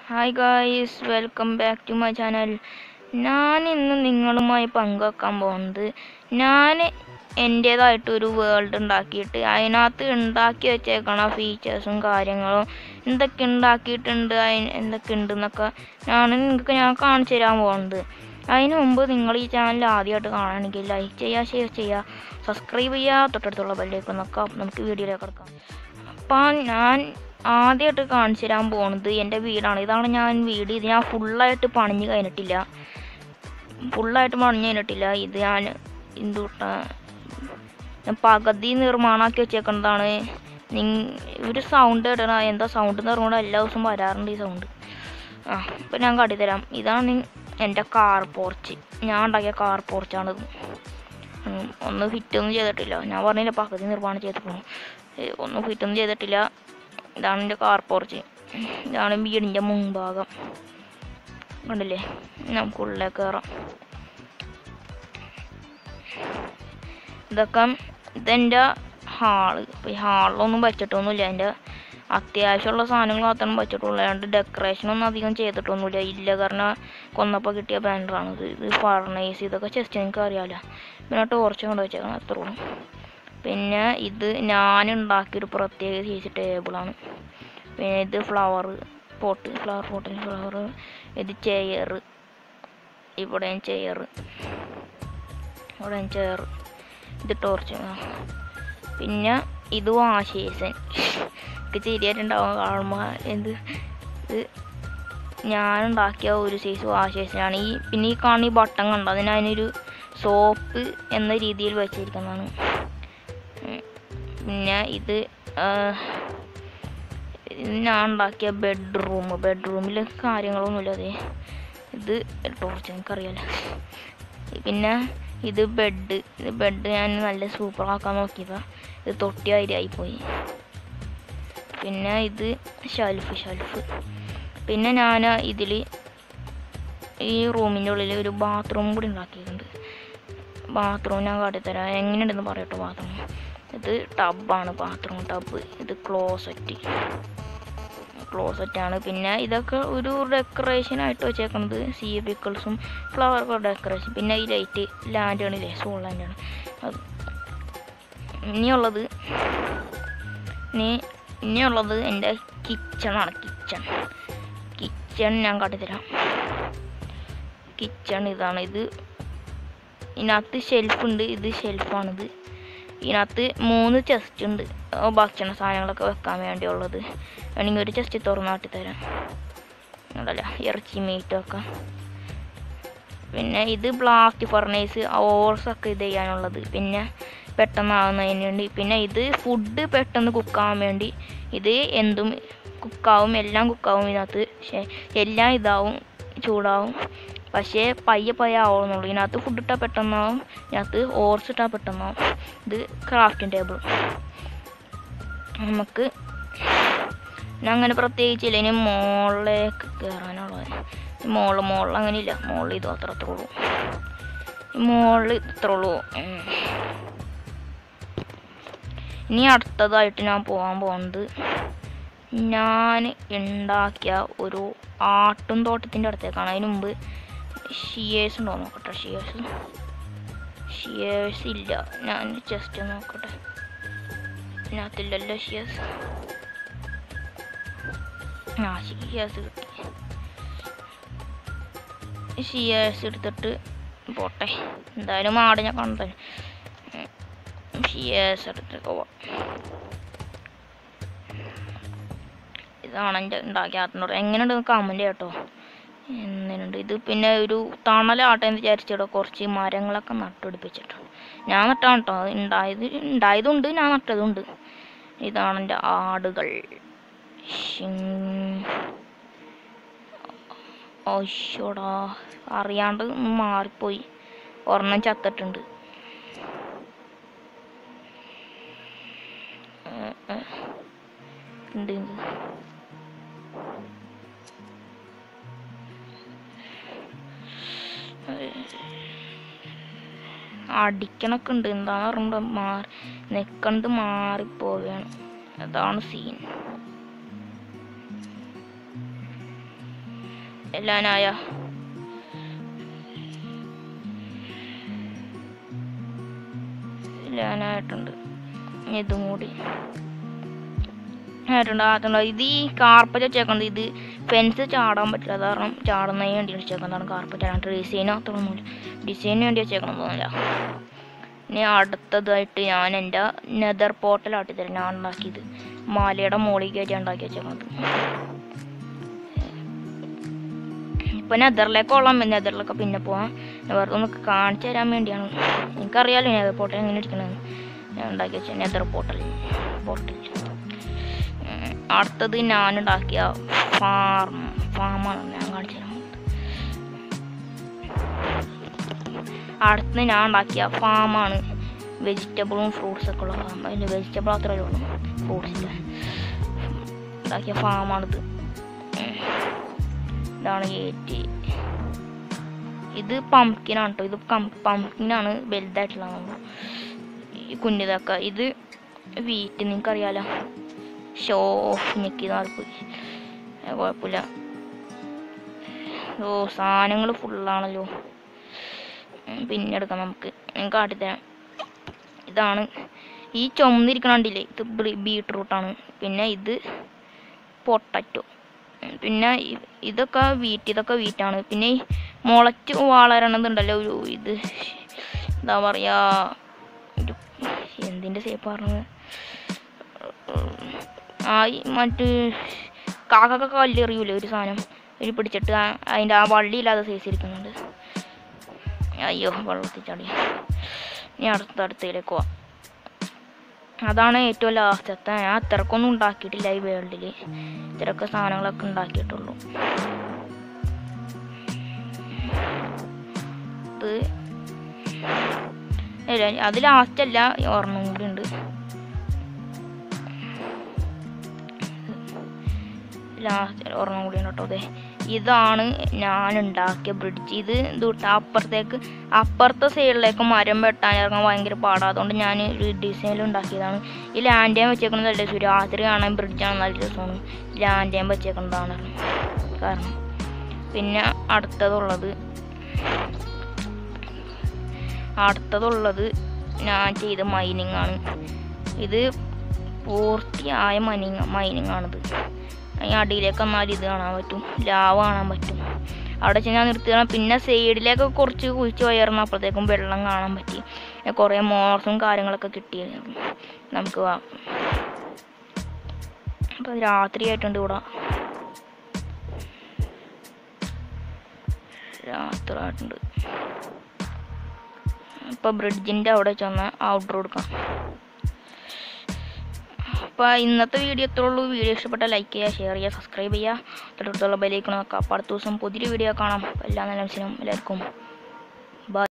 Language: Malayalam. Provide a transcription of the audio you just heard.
Hi guys welcome back to my channel ഞാൻ ഇന്ന് നിങ്ങളുമായി പങ്കുവെക്കാൻ പോകുന്നത് ഞാൻ എൻ്റേതായിട്ടൊരു വേൾഡ് ഉണ്ടാക്കിയിട്ട് അതിനകത്ത് ഉണ്ടാക്കി വെച്ചേക്കണ ഫീച്ചേഴ്സും കാര്യങ്ങളും എന്തൊക്കെ ഉണ്ടാക്കിയിട്ടുണ്ട് അതിന് എന്തൊക്കെ ഉണ്ടെന്നൊക്കെ ഞാൻ നിങ്ങൾക്ക് ഞാൻ കാണിച്ചു തരാൻ പോകുന്നത് അതിന് മുമ്പ് നിങ്ങൾ ഈ ചാനൽ ആദ്യമായിട്ട് കാണുകയാണെങ്കിൽ ലൈക്ക് ചെയ്യുക ഷെയർ ചെയ്യുക സബ്സ്ക്രൈബ് ചെയ്യുക തൊട്ടടുത്തുള്ള ബെല്ലേക്ക് നോക്കാം നമുക്ക് വീഡിയോയിലേക്ക് കിടക്കാം അപ്പം ഞാൻ ആദ്യമായിട്ട് കാണിച്ചു തരാൻ പോകുന്നത് എൻ്റെ വീടാണ് ഇതാണ് ഞാൻ വീട് ഇത് ഞാൻ ഫുള്ളായിട്ട് പണിഞ്ഞ് കഴിഞ്ഞിട്ടില്ല ഫുള്ളായിട്ട് പണിഞ്ഞ് കഴിഞ്ഞിട്ടില്ല ഇത് ഞാൻ എന്തുട്ട ഞാൻ പകുതി നിർമ്മാണമാക്കി വെച്ചേക്കുന്നതാണ് നിങ് ഒരു സൗണ്ട് ഇടണ എന്താ സൗണ്ട് എന്ന് പറഞ്ഞുകൊണ്ട് എല്ലാ ദിവസവും വരാറുണ്ട് ഈ സൗണ്ട് ആ ഇപ്പം ഞാൻ കാട്ടിത്തരാം ഇതാണ് നി- എൻ്റെ കാർ പോർച്ച് ഞാൻ ഉണ്ടാക്കിയ കാർ പോർച്ചാണിത് ഉം, ഒന്നും ഫിറ്റൊന്നും ചെയ്തിട്ടില്ല ഞാൻ പറഞ്ഞില്ല പകുതി നിർമ്മാണം ചെയ്തിട്ടുള്ളൂ ഏ, ഒന്നും ഫിറ്റൊന്നും ചെയ്തിട്ടില്ല ഇതാണ് എൻ്റെ കാർ പോർച്ച് ഇതാണ് വീടിൻ്റെ മുൻഭാഗം കണ്ടില്ലേ നമുക്ക് ഉള്ളിലേക്ക് കയറാം ഇതൊക്കെ ഇതെൻ്റെ ഹാള് ഇപ്പം ഈ ഹാളിലൊന്നും വെച്ചിട്ടൊന്നുമില്ല എൻ്റെ അത്യാവശ്യമുള്ള സാധനങ്ങൾ മാത്രം വെച്ചിട്ടുള്ളൂ അല്ലാണ്ട് ഡെക്കറേഷനൊന്നും അധികം ചെയ്തിട്ടൊന്നുമില്ല ഇല്ല കാരണം കൊന്നപ്പോൾ കിട്ടിയ ബാനറാണ് ഇത് ഇത് ഫർണേസ് ഇതൊക്കെ ജസ്റ്റ് എനിക്ക് അറിയാമല്ലോ പിന്നെ ടോർച്ച് കൊണ്ട് വെച്ചേക്കണം അത്രേ ഉള്ളൂ പിന്നെ ഇത് ഞാൻ ഉണ്ടാക്കിയൊരു പ്രത്യേക സൈസ് ടേബിളാണ് പിന്നെ ഇത് ഫ്ലവർ പോട്ട് ഫ്ലവർ പോട്ടിൽ ഫ്ലവർ ഇത് ചെയർ ഇവിടെയും ചെയർ ഇവിടെയും ചെയർ ഇത് ടോർച്ച് ആ. പിന്നെ ഇത് വാഷേസൻ എനിക്ക് ശരിയായിട്ടുണ്ടാവും കാണുമ്പോൾ എന്ത് ഇത് ഞാൻ ഉണ്ടാക്കിയ ഒരു സൈസ് വാഷേഷനാണ് ഈ പിന്നെ ഈ കാണുന്ന ഈ ബട്ടൺ കണ്ടോ അതിന് അതിനൊരു സോപ്പ് എന്ന രീതിയിൽ വെച്ചിരിക്കുന്നതാണ് ഉം. പിന്നെ ഇത് ആ, ഇത് ഞാൻ ഉണ്ടാക്കിയ ബെഡ്റൂം ബെഡ്റൂമിൽ കാര്യങ്ങളൊന്നുമില്ല അതെ ഇത് ടോർച്ച് എനിക്കറിയാലോ പിന്നെ ഇത് ബെഡ് ഇത് ബെഡ് ഞാൻ നല്ല സൂപ്പറാക്കാൻ നോക്കിയപ്പോൾ ഇത് തൊട്ടിയായി പോയി പിന്നെ ഇത് ഷെൽഫ് ഷെൽഫ് പിന്നെ ഞാൻ ഇതിൽ ഈ റൂമിൻ്റെ ഉള്ളിൽ ഒരു ബാത്റൂം കൂടി ഉണ്ടാക്കിയിട്ടുണ്ട് ബാത്റൂം ഞാൻ കാട്ടിത്തരാം എങ്ങനെയുണ്ടെന്ന് പറയട്ടോ ബാത്റൂം ഇത് ടബാണ് ബാത്റൂം ടബ് ഇത് ക്ലോസറ്റ് ക്ലോസറ്റ് ആണ് പിന്നെ ഇതൊക്കെ ഒരു ഡെക്കറേഷൻ ആയിട്ട് വെച്ചേക്കുന്നത് സീ പിക്കിൾസും ഫ്ലവർ ഡെക്കറേഷൻ പിന്നെ ഈ ലൈറ്റ് ലാൻഡാണില്ലേ സോൾ ലാൻഡാണ് അത് ഇനിയുള്ളത് ഇനി ഇനിയുള്ളത് എൻ്റെ കിച്ചണാണ് കിച്ചൺ കിച്ചൺ ഞാൻ കാട്ടിത്തരാം കിച്ചൺ ഇതാണ് ഇത് ഇതിനകത്ത് ഷെൽഫുണ്ട് ഇത് ഷെൽഫാണിത് ഇതിനകത്ത് മൂന്ന് ചെസ്റ്റ് ഉണ്ട് ആ ഭക്ഷണ സാധനങ്ങളൊക്കെ വെക്കാൻ വേണ്ടിയുള്ളത് വേണമെങ്കിൽ ഒരു ചെസ്റ്റ് തുറന്നാട്ടി തരാം ഉണ്ടല്ലോ ഇറച്ചി മീറ്റൊക്കെ പിന്നെ ഇത് ബ്ലാക്ക് ഫർണേസ് ഓൾസൊക്കെ ഇത് ചെയ്യാനുള്ളത് പിന്നെ പെട്ടെന്നാവുന്നതിന് വേണ്ടി പിന്നെ ഇത് ഫുഡ് പെട്ടെന്ന് കുക്കാവാൻ വേണ്ടി ഇത് എന്തും കുക്കാവും എല്ലാം കുക്കാവും ഇതിനകത്ത് പക്ഷേ എല്ലാം ഇതാവും ചൂടാവും പക്ഷേ പയ്യെ പയ്യെ ആവുന്നുള്ളൂ ഇതിനകത്ത് ഫുഡ് ഇട്ടാൽ പെട്ടെന്നാവും ഇതിനകത്ത് ഓർസ് ഇട്ടാൽ പെട്ടെന്നാവും ഇത് ക്രാഫ്റ്റിംഗ് ടേബിൾ നമുക്ക് ഞാൻ അങ്ങനെ പ്രത്യേകിച്ചില്ല ഇനി മുകളിലേക്ക് കയറാനുള്ളത് മോള് മുകളിൽ അങ്ങനെ ഇല്ല മുകളിൽ ഇത് അത്ര അത്ര ഉള്ളൂ മുകളിൽ ഇത്ര ഉള്ളൂ ഉം. ഇനി അടുത്തതായിട്ട് ഞാൻ പോകാൻ പോകുന്നത് ഞാൻ ഉണ്ടാക്കിയ ഒരു ആട്ടും തോട്ടത്തിൻ്റെ അടുത്തേക്കാണ് അതിന് മുമ്പ് ഷിയേഴ്സ് ഉണ്ടോ നോക്കട്ടെ ഷിയേഴ്സ് ഷിയേഴ്സ് ഇല്ല ഞാൻ ജസ്റ്റ് നോക്കട്ടെ ഇതിനകത്തില്ലല്ലോ ഷിയേഴ്സ് ആ ഷിയേഴ്സ് കിട്ടി ഷിയേഴ്സ് എടുത്തിട്ട് പോട്ടെ എന്തായാലും ആട് ഞാൻ കണ്ടു ഷിയേഴ്സ് എടുത്തിട്ട് പോവാം ഇതാണ് എൻ്റെ ഉണ്ടാക്കിയ ആട്ടിനോട് എങ്ങനെയുണ്ട് കമൻറ്റ് കേട്ടോ എങ്ങനെയുണ്ട് ഇത് പിന്നെ ഒരു തണലാട്ടെ എന്ന് വിചാരിച്ചിട്ട് കുറച്ച് മരങ്ങളൊക്കെ നട്ടുപിടിപ്പിച്ചിട്ടുണ്ട് ഞാൻ നട്ടാണ് കേട്ടോ അത് ഉണ്ടായത് ഉണ്ടായതുണ്ട് ഞാൻ നട്ടതുണ്ട് ഇതാണ് എൻ്റെ ആടുകൾ ഷിങ്. ഓശോടാ അറിയാണ്ട് ഒന്ന് മാറിപ്പോയി ഒരെണ്ണം ചത്തിട്ടുണ്ട് ഏ, ഏ. ഉണ്ട് ഉണ്ട് അടിക്കണൊക്കെ ഉണ്ട് എന്താന്ന് പറയുമ്പോ മാറി നിക്കണ്ട് മാറിപ്പോവുകയാണ് അതാണ് സീൻ എല്ലാനായ എല്ലാനായിട്ടുണ്ട് ഇനി ഇതും കൂടി ആയിട്ടുണ്ട് ആയിട്ടുണ്ട് ഇത് ഈ കാർപ്പറ്റ് വെച്ചേക്കുന്നത് ഇത് ഫെൻസ് ചാടാൻ പറ്റില്ല അത് കാരണം ചാടുന്നതിന് വേണ്ടി വെച്ചേക്കുന്നതാണ് കാർപ്പറ്റ് അല്ലാണ്ട് ഡിസൈൻ അത്രയൊന്നുമില്ല ഡിസൈനിന് വേണ്ടി വെച്ചേക്കണം തോന്നില്ല ഇനി അടുത്തതായിട്ട് ഞാൻ എൻ്റെ നെതർ പോർട്ടലാട്ടി തരാം ഞാൻ ഉണ്ടാക്കിയത് മാലയുടെ മുകളിൽ കയറ്റി ഉണ്ടാക്കി വെച്ചേക്കുന്നത് ഇപ്പൊ നെതറിലേക്ക് കൊള്ളാം നെതറിലൊക്കെ പിന്നെ പോവാം ഞാൻ വെറുതെ ഒന്ന് കാണിച്ചു തരാൻ വേണ്ടിയാണ് എനിക്കറിയാലോ നെതർ പോർട്ടൽ എങ്ങനെ ഇരിക്കണമെന്ന് ഞാൻ ഉണ്ടാക്കി വെച്ച നെതർ പോർട്ടൽ പോർട്ടൽ ഉം, അടുത്തത് ഞാൻ ഉണ്ടാക്കിയ ഫാം ഫാമാണ് ഞാൻ കാണിച്ചു തരാം അടുത്ത് ഞാൻ ഉണ്ടാക്കിയ ഫാമാണ് വെജിറ്റബിളും ഫ്രൂട്ട്സ് ഒക്കെ ഉള്ള ഫാം അതിൽ വെജിറ്റബിൾ അത്രയേ ഉള്ളൂ ഫ്രൂട്ട്സ് ഇല്ല ഉണ്ടാക്കിയ ഫാമാണിത് ഉം. ഇതാണ് ഏറ്റ് ഇത് പംകിനാണ് കേട്ടോ ഇത് പംകിനാണ് വലുതായിട്ടുള്ളത് ഈ കുഞ്ഞിതൊക്കെ ഇത് വീറ്റ് നിങ്ങൾക്കറിയാലോ ഷോ ഓഫ് ഞെക്കി പോയി കുഴപ്പമില്ല ഓ സാധനങ്ങൾ ഫുള്ളാണല്ലോ ഉം, പിന്നെ എടുക്കാം നമുക്ക് ഞാൻ കാട്ടിത്തരാം ഇതാണ് ഈ ചുമന്നിരിക്കണ കണ്ടില്ലേ ഇത് ബീട്രൂട്ടാണ് പിന്നെ ഇത് പൊട്ടറ്റോ പിന്നെ ഇ- ഇതൊക്കെ വീറ്റ് ഇതൊക്കെ വീറ്റാണ് പിന്നെ ഈ മുളച്ച് വളരണതുണ്ടല്ലോ ഒരു ഇത് എന്താ പറയാ ഒരു എന്തിൻ്റെ സേപ്പ് പറഞ്ഞത് ആ ഈ മറ്റ് കാക്കൊക്കെ കല്ലെറിയൂലേ ഒരു സാധനം ഒരു പിടിച്ചിട്ട് ആ- അതിൻ്റെ ആ വള്ളിയില്ലാതെ സൈസ് ഇരിക്കുന്നുണ്ട് അയ്യോ വെള്ളത്തിൽ ചാടി ഇനി അടുത്ത അടുത്തയിലേക്ക് പോവാം അതാണ് ഏറ്റവും ലാസ്റ്റത്തെ ഞാൻ അത്രക്കൊന്നും ഉണ്ടാക്കിയിട്ടില്ല ഈ വേൾഡിൽ ഇത്രയൊക്കെ സാധനങ്ങളൊക്കെ ഉണ്ടാക്കിയിട്ടുള്ളൂ ഇത് ഇല്ല, അത് ലാസ്റ്റ് അല്ല ഒരെണ്ണം കൂടി ഉണ്ട് ലാസ്റ്റ് ഒരെണ്ണം കൂടി ഉണ്ട് കേട്ടോ അതെ ഇതാണ് ഞാൻ ഉണ്ടാക്കിയ ബ്രിഡ്ജ് ഇത് ഇതുട്ട് അപ്പുറത്തേക്ക് അപ്പുറത്തെ സൈഡിലേക്ക് മരം വെട്ടാൻ ഇറങ്ങാൻ ഭയങ്കര പാടാണ് അതുകൊണ്ട് ഞാൻ ഒരു ഡിസൈനിൽ ഉണ്ടാക്കിയതാണ് ഈ ലാൻഡ് ചെയ്യാൻ വെച്ചേക്കുന്നത് നല്ല രസം രാത്രി കാണാൻ ബ്രിഡ്ജാണ് നല്ല രസമാണ് ലാൻഡ് ചെയ്യാൻ വെച്ചേക്കുന്നതാണ് കാരണം പിന്നെ അടുത്തതുള്ളത് അടുത്തതുള്ളത് ഞാൻ ചെയ്ത മൈനിങ് ആണ് ഇത് പൂർത്തിയായ മൈനിങ് മൈനിങ് ആണിത് ഈ അടിയിലേക്ക് വന്നാൽ ഇത് കാണാൻ പറ്റും ലാവ് കാണാൻ പറ്റും അവിടെ വെച്ച് ഞാൻ നിർത്തിയാണ് പിന്നെ സൈഡിലേക്ക് കുറച്ച് കുഴിച്ച് ഉയർന്നപ്പോഴത്തേക്കും വെള്ളം കാണാൻ പറ്റി കുറേ മോർസും കാര്യങ്ങളൊക്കെ കിട്ടി നമുക്ക് വാ അപ്പം രാത്രി ആയിട്ടുണ്ട് ഇവിടെ രാത്രി ആയിട്ടുണ്ട് ഇപ്പൊ ബ്രിഡ്ജിന്റെ അവിടെ ചെന്ന് ഔട്ട്ഡോർ കൊടുക്കാം അപ്പോൾ ഇന്നത്തെ വീഡിയോ ഇത്രേ ഉള്ളൂ വീഡിയോ ഇഷ്ടപ്പെട്ട ലൈക്ക് ചെയ്യുക ഷെയർ ചെയ്യുക സബ്സ്ക്രൈബ് ചെയ്യുക തൊട്ടടുത്തുള്ള ബെലൈക്കണം നോക്കാം അപ്പോൾ അടുത്ത ദിവസം പുതിയൊരു വീഡിയോ കാണാം എല്ലാ നല്ല എല്ലാവർക്കും